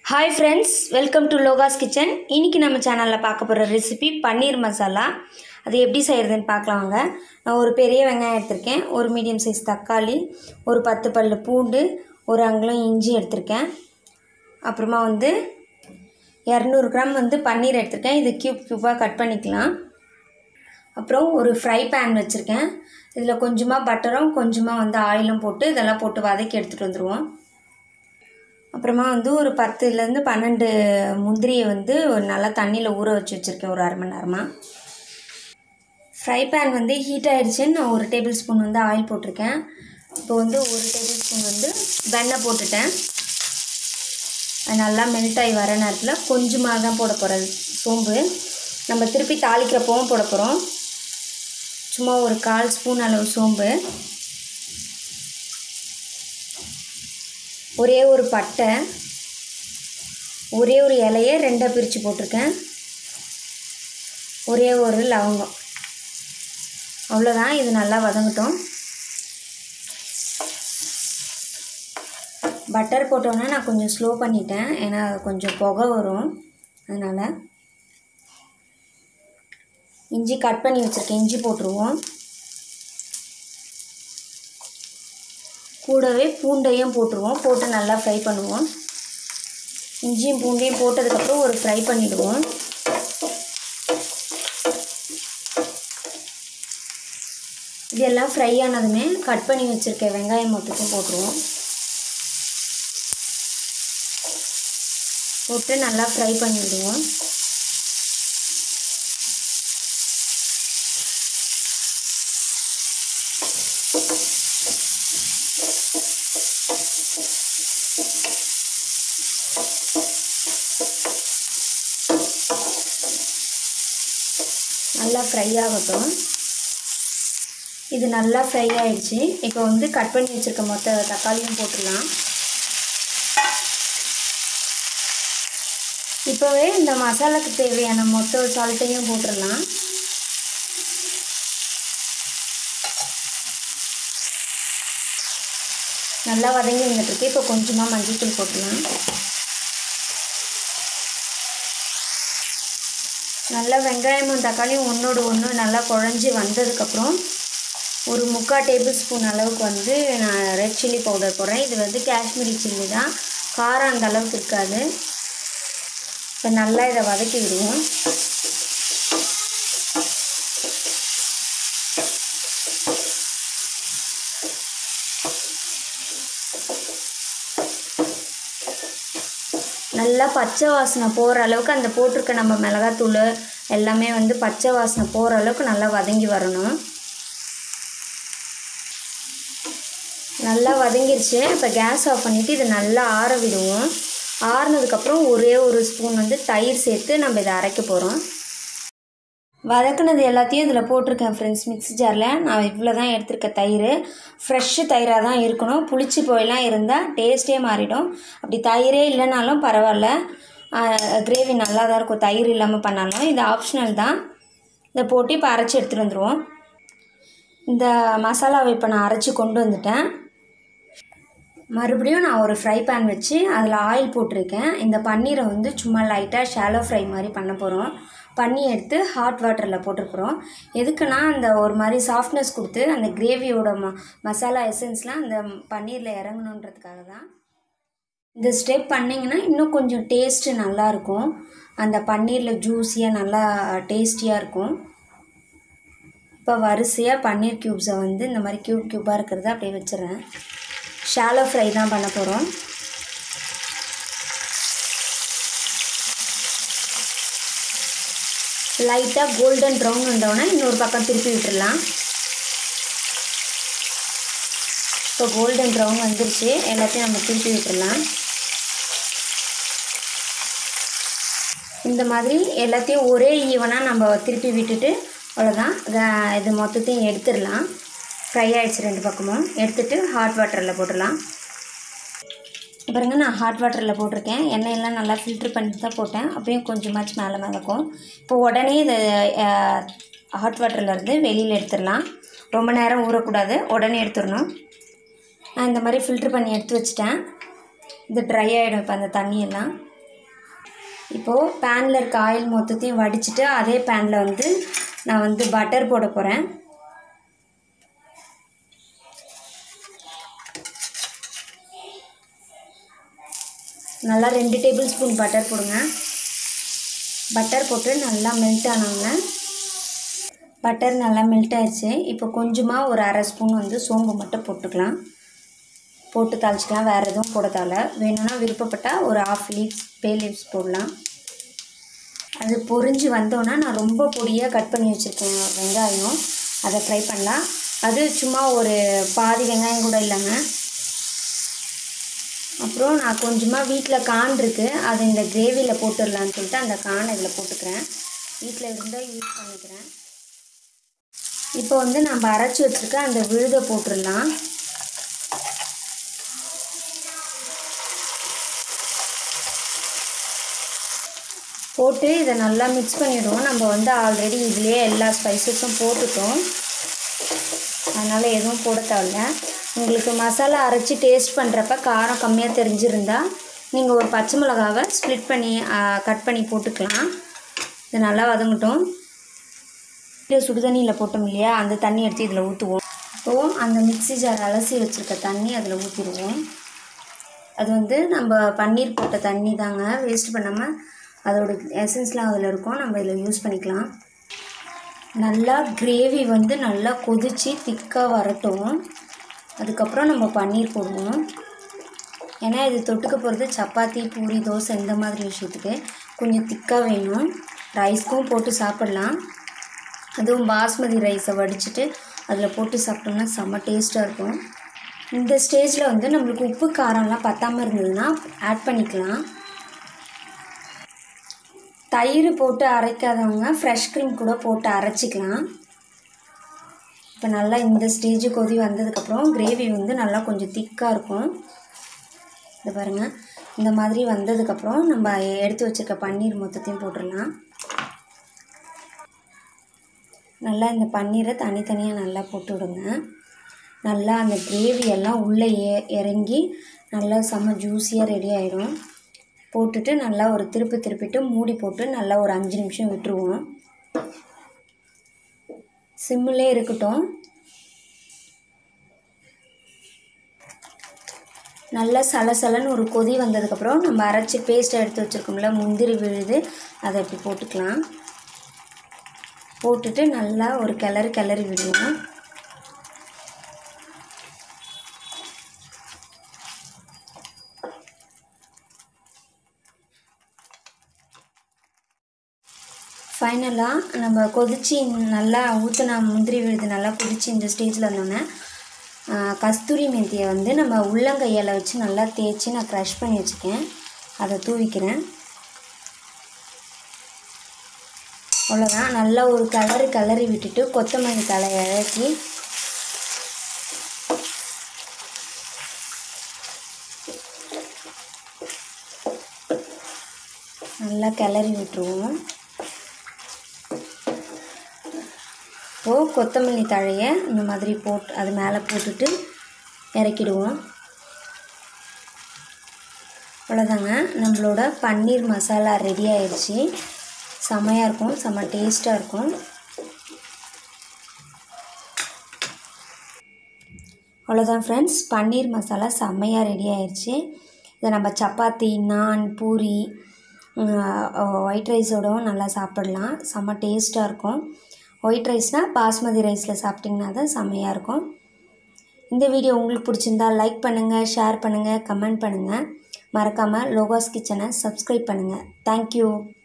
hi friends welcome to Loga's kitchen இன்றைக்கி நம்ம சேனலில் பார்க்க போகிற ரெசிபி பன்னீர் மசாலா அது எப்படி செய்கிறதுன்னு பார்க்கலாம் வாங்க நான் ஒரு பெரிய வெங்காயம் எடுத்திருக்கேன் ஒரு மீடியம் சைஸ் தக்காளி ஒரு பத்து பல் பூண்டு ஒரு அங்குலம் இஞ்சி எடுத்திருக்கேன் அப்புறமா வந்து இரநூறு கிராம் வந்து பன்னீர் எடுத்திருக்கேன் இது க்யூப் க்யூப்பாக கட் பண்ணிக்கலாம் அப்புறம் ஒரு ஃப்ரை பேன் வச்சுருக்கேன் இதில் கொஞ்சமாக பட்டரும் கொஞ்சமாக வந்து ஆயிலும் போட்டு இதெல்லாம் போட்டு வதக்கி எடுத்துகிட்டு வந்துடுவோம் அப்புறமா வந்து ஒரு பத்துலேருந்து பன்னெண்டு முந்திரியை வந்து ஒரு நல்லா தண்ணியில் ஊற வச்சு வச்சுருக்கேன் ஒரு அரை மணி நேரமாக ஃப்ரை பேன் வந்து ஹீட் ஆகிடுச்சின்னு நான் ஒரு டேபிள் ஸ்பூன் வந்து ஆயில் போட்டிருக்கேன் இப்போ வந்து ஒரு டேபிள் ஸ்பூன் வந்து வெண்ணெய் போட்டுட்டேன் அது நல்லா மெல்ட் ஆகி வர நேரத்தில் கொஞ்சமாக தான் போட போகிறது சோம்பு நம்ம திருப்பி தாளிக்கிறப்பவும் போட போகிறோம் சும்மா ஒரு கால் ஸ்பூன் அளவு சோம்பு ஒரே ஒரு பட்டை ஒரே ஒரு இலையை ரெண்டாக பிரித்து போட்டிருக்கேன் ஒரே ஒரு லவங்கம் அவ்வளோதான் இது நல்லா வதங்கட்டும் பட்டர் போட்டோன்னே நான் கொஞ்சம் ஸ்லோ பண்ணிட்டேன் ஏன்னா கொஞ்சம் புகை வரும் அதனால் இஞ்சி கட் பண்ணி வச்சுருக்கேன் இஞ்சி போட்டுருவோம் கூடவே பூண்டையும் போட்டுருவோம் போட்டு நல்லா ஃப்ரை பண்ணுவோம் இஞ்சியும் பூண்டையும் போட்டதுக்கப்புறம் ஒரு ஃப்ரை பண்ணிவிடுவோம் இதெல்லாம் ஃப்ரை ஆனதுமே கட் பண்ணி வச்சுருக்க வெங்காயம் மொத்தத்தையும் போட்டுருவோம் போட்டு நல்லா ஃப்ரை பண்ணிவிடுவோம் நல்லா ஃப்ரை ஆகட்டும் இது நல்லா ஃப்ரை ஆயிடுச்சு இப்போ வந்து கட் பண்ணி வச்சுருக்க மொத்த தக்காளியும் போட்டுடலாம் இப்போவே இந்த மசாலாக்கு தேவையான மொத்த சால்ட்டையும் போட்டுடலாம் நல்லா வதங்கி வந்துட்டுருக்கு இப்போ கொஞ்சமாக மஞ்சள்தூள் போட்டுடலாம் நல்லா வெங்காயமும் தக்காளியும் ஒன்றோடு ஒன்று நல்லா குழஞ்சி வந்ததுக்கப்புறம் ஒரு முக்கால் டேபிள் ஸ்பூன் அளவுக்கு வந்து நான் ரெட் சில்லி பவுடர் போடுறேன் இது வந்து காஷ்மீரி சில்லி தான் காரம் அந்த அளவுக்கு இருக்காது இப்போ நல்லா இதை வதக்கி விடுவோம் நல்லா பச்சை வாசனை போகிற அளவுக்கு அந்த போட்டிருக்க நம்ம மிளகாத்தூள் எல்லாமே வந்து பச்சை வாசனை போகிற அளவுக்கு நல்லா வதங்கி வரணும் நல்லா வதங்கிருச்சு இப்போ கேஸ் ஆஃப் பண்ணிவிட்டு இதை நல்லா ஆற விடுவோம் ஆறுனதுக்கப்புறம் ஒரே ஒரு ஸ்பூன் வந்து தயிர் சேர்த்து நம்ம இதை அரைக்க போகிறோம் வதக்குனது எல்லாத்தையும் இதில் போட்டிருக்கேன் ஃப்ரெண்ட்ஸ் மிக்ஸி ஜாரில் நான் இவ்வளோ தான் எடுத்திருக்கேன் தயிர் ஃப்ரெஷ்ஷு தயிராக தான் இருக்கணும் புளிச்சு போயெல்லாம் இருந்தால் டேஸ்ட்டே மாறிடும் அப்படி தயிரே இல்லைனாலும் பரவாயில்ல கிரேவி நல்லா தான் இருக்கும் தயிர் இல்லாமல் பண்ணாலும் இது ஆப்ஷனல் தான் இதை போட்டு இப்போ அரைச்சி எடுத்துகிட்டு வந்துடுவோம் இந்த மசாலாவை இப்போ நான் அரைச்சி கொண்டு வந்துட்டேன் மறுபடியும் நான் ஒரு ஃப்ரை பேன் வச்சு அதில் ஆயில் போட்டிருக்கேன் இந்த பன்னீரை வந்து சும்மா லைட்டாக ஷாலோ ஃப்ரை மாதிரி பண்ண போகிறோம் பண்ணி எடுத்து ஹாட் வாட்டரில் போட்டுருக்குறோம் எதுக்குன்னா அந்த ஒரு மாதிரி சாஃப்ட்னஸ் கொடுத்து அந்த கிரேவியோட ம மசாலா எசன்ஸ்லாம் அந்த பன்னீரில் இறங்கணுன்றதுக்காக தான் இந்த ஸ்டெப் பண்ணிங்கன்னா இன்னும் கொஞ்சம் டேஸ்ட்டு நல்லாயிருக்கும் அந்த பன்னீரில் ஜூஸியாக நல்லா டேஸ்டியாக இருக்கும் இப்போ வரிசையாக பன்னீர் க்யூப்ஸை வந்து இந்த மாதிரி க்யூப் க்யூப்பாக இருக்கிறத அப்படியே வச்சிடுறேன் ஷாலோ ஃப்ரை தான் பண்ண போகிறோம் லைட்டாக கோல்டன் ப்ரௌன் வந்தோடனே இன்னொரு பக்கம் திருப்பி விட்டுடலாம் இப்போ கோல்டன் ப்ரௌன் வந்துருச்சு எல்லாத்தையும் நம்ம திருப்பி விட்டுடலாம் இந்த மாதிரி எல்லாத்தையும் ஒரே ஈவனாக நம்ம திருப்பி விட்டுட்டு அவ்வளோதான் இது மொத்தத்தையும் எடுத்துடலாம் ஃப்ரை ஆகிடுச்சு ரெண்டு பக்கமும் எடுத்துகிட்டு ஹாட் வாட்டரில் போட்டுடலாம் பாருங்க நான் ஹாட் வாட்டரில் போட்டிருக்கேன் எண்ணெயெல்லாம் நல்லா ஃபில்ட்ரு பண்ணிட்டு தான் போட்டேன் அப்படியும் கொஞ்சமாச்சு மேலே மிதக்கும் இப்போ உடனே இதை ஹாட் வாட்டர்லேருந்து வெளியில் எடுத்துடலாம் ரொம்ப நேரம் ஊறக்கூடாது உடனே எடுத்துடணும் நான் இந்த மாதிரி ஃபில்ட்ரு பண்ணி எடுத்து வச்சிட்டேன் இது ட்ரை ஆகிடும் இப்போ அந்த தண்ணியெல்லாம் இப்போது பேனில் இருக்க ஆயில் மொத்தத்தையும் வடிச்சிட்டு அதே பேனில் வந்து நான் வந்து பட்டர் போட போகிறேன் நல்லா ரெண்டு டேபிள் ஸ்பூன் பட்டர் போடுங்க பட்டர் போட்டு நல்லா மெல்ட் ஆனாங்க பட்டர் நல்லா மெல்ட் ஆயிடுச்சு இப்போ கொஞ்சமாக ஒரு அரை ஸ்பூன் வந்து சோம்பு மட்டும் போட்டுக்கலாம் போட்டு தாளிச்சிக்கலாம் வேறு எதுவும் போட தேவை வேணும்னா விருப்பப்பட்டால் ஒரு ஆஃப் லீவ்ஸ் பே லீவ்ஸ் போடலாம் அது பொரிஞ்சு வந்தோன்னா நான் ரொம்ப பொடியாக கட் பண்ணி வச்சுருக்கேன் வெங்காயம் அதை ஃப்ரை பண்ணலாம் அது சும்மா ஒரு பாதி வெங்காயம் கூட இல்லைங்க அப்புறம் நான் கொஞ்சமாக வீட்டில் கான் இருக்குது அதை இந்த கிரேவியில் போட்டுடலான்னு சொல்லிட்டு அந்த கான் இதில் போட்டுக்கிறேன் வீட்டில் இருந்தால் யூஸ் பண்ணிக்கிறேன் இப்போ வந்து நம்ம அரைச்சி வச்சுருக்க அந்த விழுதை போட்டுடலாம் போட்டு இதை நல்லா மிக்ஸ் பண்ணிவிடுவோம் நம்ம வந்து ஆல்ரெடி இதுலேயே எல்லா ஸ்பைசஸும் போட்டுட்டோம் அதனால் எதுவும் போட தேவையில்ல உங்களுக்கு மசாலா அரைச்சி டேஸ்ட் பண்ணுறப்ப காரம் கம்மியாக தெரிஞ்சிருந்தா நீங்கள் ஒரு பச்சை மிளகாவை ஸ்ப்ளிட் பண்ணி கட் பண்ணி போட்டுக்கலாம் இது நல்லா வதங்கட்டும் இது சுடுதண்ணியில் போட்டோம் இல்லையா அந்த தண்ணி எடுத்து இதில் ஊற்றுவோம் இப்போது அந்த மிக்ஸி ஜார் அலசி வச்சுருக்க தண்ணி அதில் ஊற்றிடுவோம் அது வந்து நம்ம பன்னீர் போட்ட தண்ணி தாங்க வேஸ்ட் பண்ணாமல் அதோட எசன்ஸ்லாம் அதில் இருக்கும் நம்ம இதில் யூஸ் பண்ணிக்கலாம் நல்லா கிரேவி வந்து நல்லா கொதித்து திக்காக வரட்டும் அதுக்கப்புறம் நம்ம பன்னீர் போடுவோம் ஏன்னா இது தொட்டுக்க போகிறது சப்பாத்தி பூரி தோசை இந்த மாதிரி விஷயத்துக்கு கொஞ்சம் திக்காக வேணும் ரைஸ்க்கும் போட்டு சாப்பிட்லாம் அதுவும் பாஸ்மதி ரைஸை வடிச்சிட்டு அதில் போட்டு சாப்பிட்டோம்னா செம்ம டேஸ்ட்டாக இருக்கும் இந்த ஸ்டேஜில் வந்து நம்மளுக்கு உப்பு காரம்லாம் பத்தாமல் இருந்ததுன்னா ஆட் பண்ணிக்கலாம் தயிர் போட்டு அரைக்காதவங்க ஃப்ரெஷ் க்ரீம் கூட போட்டு அரைச்சிக்கலாம் இப்போ நல்லா இந்த ஸ்டேஜ் கொதி வந்ததுக்கப்புறம் கிரேவி வந்து நல்லா கொஞ்சம் திக்காக இருக்கும் இது பாருங்கள் இந்த மாதிரி வந்ததுக்கப்புறம் நம்ம எடுத்து வச்சுருக்க பன்னீர் மொத்தத்தையும் போட்டுடலாம் நல்லா இந்த பன்னீரை தனித்தனியாக நல்லா போட்டு விடுங்க நல்லா அந்த கிரேவி எல்லாம் உள்ளே ஏ இறங்கி நல்லா செம்ம ஜூஸியாக ரெடி ஆகிடும் போட்டுட்டு நல்லா ஒரு திருப்பி திருப்பிட்டு மூடி போட்டு நல்லா ஒரு அஞ்சு நிமிஷம் விட்டுருவோம் சிம்மிலே இருக்கட்டும் நல்லா சலசலன்னு ஒரு கொதி வந்ததுக்கப்புறம் நம்ம அரைச்சி பேஸ்ட்டை எடுத்து வச்சுருக்கோம்ல முந்திரி விழுது அதை இப்படி போட்டுக்கலாம் போட்டுட்டு நல்லா ஒரு கிளறு கிளறி விடுவோம் ஃபைனலாக நம்ம கொதித்து நல்லா ஊற்றின முந்திரி விழுது நல்லா கொதித்து இந்த ஸ்டேஜில் வந்தோடனே கஸ்தூரி மெந்தியை வந்து நம்ம உள்ளங்கையால் வச்சு நல்லா தேய்ச்சி நான் க்ரஷ் பண்ணி வச்சுக்கேன் அதை தூவிக்கிறேன் அவ்வளோதான் நல்லா ஒரு கலரு கலரி விட்டுட்டு கொத்தமல்லி தலை இறக்கி நல்லா கிளறி விட்டுருவோம் இப்போது கொத்தமல்லி தழையை இந்த மாதிரி போட்டு அது மேலே போட்டுட்டு இறக்கிடுவோம் அவ்வளோதாங்க நம்மளோட பன்னீர் மசாலா ரெடி ஆயிடுச்சு செமையாக இருக்கும் செம்ம டேஸ்ட்டாக இருக்கும் அவ்வளோதான் ஃப்ரெண்ட்ஸ் பன்னீர் மசாலா செம்மையாக ரெடி ஆயிடுச்சு இதை நம்ம சப்பாத்தி நான் பூரி ஒயிட் ரைஸோடவும் நல்லா சாப்பிடலாம் செம்ம டேஸ்ட்டாக இருக்கும் ஒயிட் ரைஸ்னால் பாஸ்மதி ரைஸில் சாப்பிட்டிங்கன்னா தான் செம்மையாக இருக்கும் இந்த வீடியோ உங்களுக்கு பிடிச்சிருந்தா லைக் பண்ணுங்கள் ஷேர் பண்ணுங்கள் கமெண்ட் பண்ணுங்கள் மறக்காமல் லோகாஸ் கிச்சனை சப்ஸ்கிரைப் பண்ணுங்கள் தேங்க்யூ